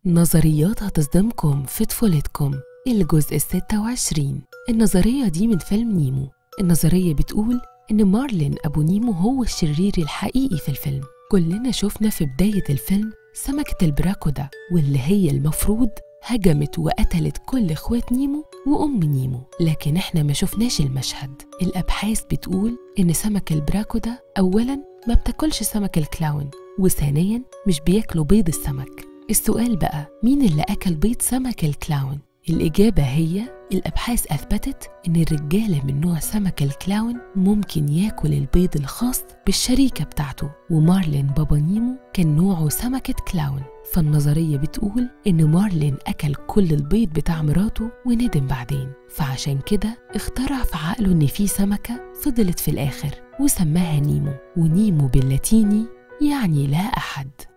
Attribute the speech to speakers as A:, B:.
A: نظريات هتصدمكم في طفولتكم الجزء الستة وعشرين النظرية دي من فيلم نيمو النظرية بتقول إن مارلين أبو نيمو هو الشرير الحقيقي في الفيلم كلنا شفنا في بداية الفيلم سمكة البراكودا واللي هي المفروض هجمت وقتلت كل اخوات نيمو وام نيمو لكن احنا ما شفناش المشهد الابحاث بتقول ان سمك البراكودا اولا ما بتاكلش سمك الكلاون وثانيا مش بياكلوا بيض السمك السؤال بقى مين اللي أكل بيض سمك الكلاون؟ الإجابة هي الأبحاث أثبتت إن الرجالة من نوع سمك الكلاون ممكن ياكل البيض الخاص بالشريكة بتاعته ومارلين بابا نيمو كان نوعه سمكة كلاون فالنظرية بتقول إن مارلين أكل كل البيض بتاع مراته وندم بعدين فعشان كده اخترع في عقله إن في سمكة فضلت في الآخر وسماها نيمو ونيمو باللاتيني يعني لا أحد